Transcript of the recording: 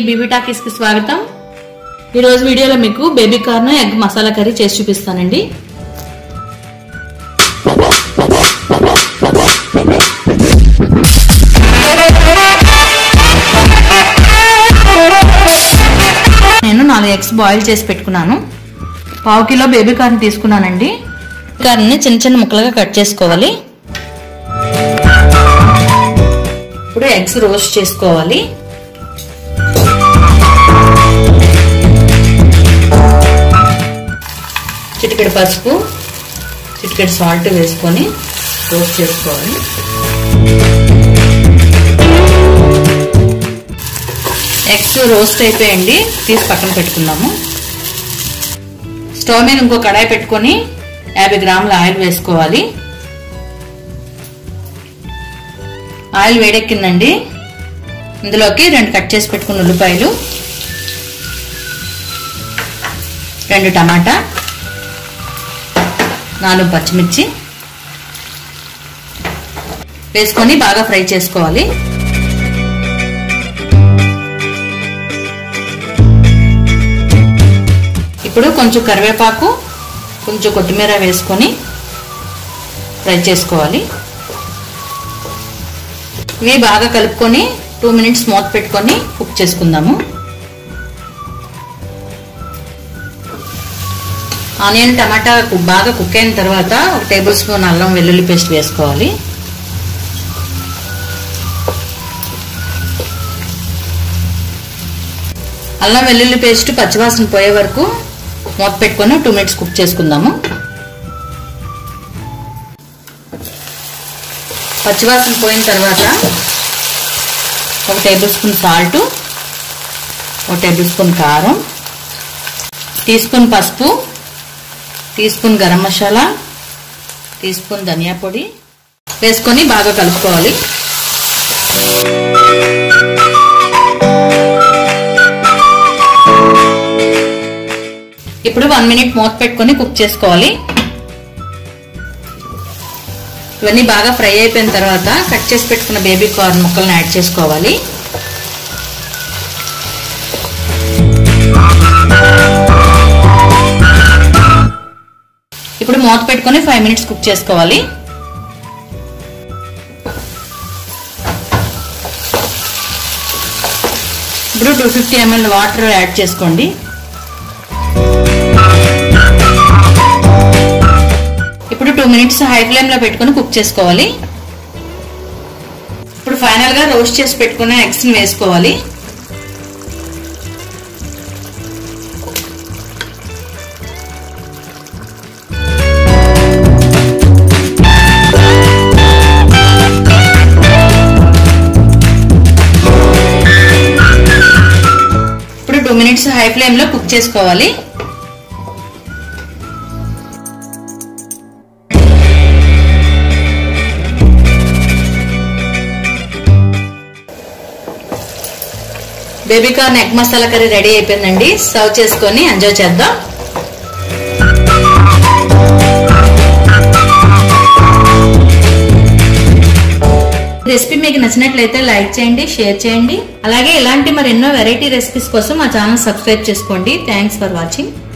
BB talkies కి స్వాగతం ఈ రోజు వీడియోలో మీకు baby corn egg masala curry చేసి చూపిస్తానండి నేను నాలుగు ఎగ్స్ బాయిల్ చేసి పెట్టుకున్నాను పావు కిలో బేబీ కార్న్ తీసుకున్నానండి కార్న్ని చిన్న చిన్న ముక్కలుగా కట్ చేసుకోవాలి ఇప్పుడు ఎగ్స్ రోస్ట్ చేసుకోవాలి చిటికెడు పసుపు చిటికెడు సాల్ట్ వేసుకొని రోస్ట్ చేసుకోవాలి ఎగ్స్ రోస్ట్ అయిపోయండి తీసి పక్కన పెట్టుకుందాము స్టవ్ మీద ఇంకో కడాయి పెట్టుకొని యాభై గ్రాముల ఆయిల్ వేసుకోవాలి ఆయిల్ వేడెక్కిందండి ఇందులోకి రెండు కట్ చేసి పెట్టుకున్న ఉల్లిపాయలు రెండు టమాటా నాలుగు పచ్చిమిర్చి వేసుకొని బాగా ఫ్రై చేసుకోవాలి ఇప్పుడు కొంచెం కరివేపాకు కొంచెం కొత్తిమీర వేసుకొని ఫ్రై చేసుకోవాలి ఇవి బాగా కలుపుకొని టూ మినిట్స్ మూత పెట్టుకొని కుక్ చేసుకుందాము ఆనియన్ టమాటా బాగా కుక్ అయిన తర్వాత ఒక టేబుల్ స్పూన్ అల్లం వెల్లుల్లి పేస్ట్ వేసుకోవాలి అల్లం వెల్లుల్లి పేస్ట్ పచ్చివాసన పోయే వరకు మూత పెట్టుకొని టూ మినిట్స్ కుక్ చేసుకుందాము పచ్చివాసన పోయిన తర్వాత ఒక టేబుల్ స్పూన్ సాల్ట్ ఒక టేబుల్ స్పూన్ కారం టీ స్పూన్ పసుపు teaspoon garam masala teaspoon ధనియా పొడి వేసుకొని బాగా కలుపుకోవాలి ఇప్పుడు వన్ మినిట్ మూత పెట్టుకొని కుక్ చేసుకోవాలి ఇవన్నీ బాగా ఫ్రై అయిపోయిన తర్వాత కట్ చేసి పెట్టుకున్న బేబీ కార్న్ ముక్కలను యాడ్ చేసుకోవాలి ఇప్పుడు మూత పెట్టుకొని ఫైవ్ మినిట్స్ కుక్ చేసుకోవాలి ఇప్పుడు two fifty ML water add చేసుకోండి ఇప్పుడు టూ మినిట్స్ హై ఫ్లేమ్ లో పెట్టుకుని కుక్ చేసుకోవాలి ఇప్పుడు ఫైనల్ గా రోస్ట్ చేసి పెట్టుకున్న ఎగ్స్ ని వేసుకోవాలి ఇప్పుడు టూ మినిట్స్ హై ఫ్లేమ్ లో కుక్ చేసుకోవాలి baby corn egg masala curry ready అయిపోయిందండి సర్వ్ చేసుకొని ఎంజాయ్ చేద్దాం రెసిపీ మీకు నచ్చినట్లయితే లైక్ చేయండి షేర్ చేయండి అలాగే ఇలాంటి మరి ఎన్నో వెరైటీ రెసిపీస్ కోసం మా ఛానల్ సబ్స్క్రైబ్ చేసుకోండి థ్యాంక్స్ ఫర్ వాచింగ్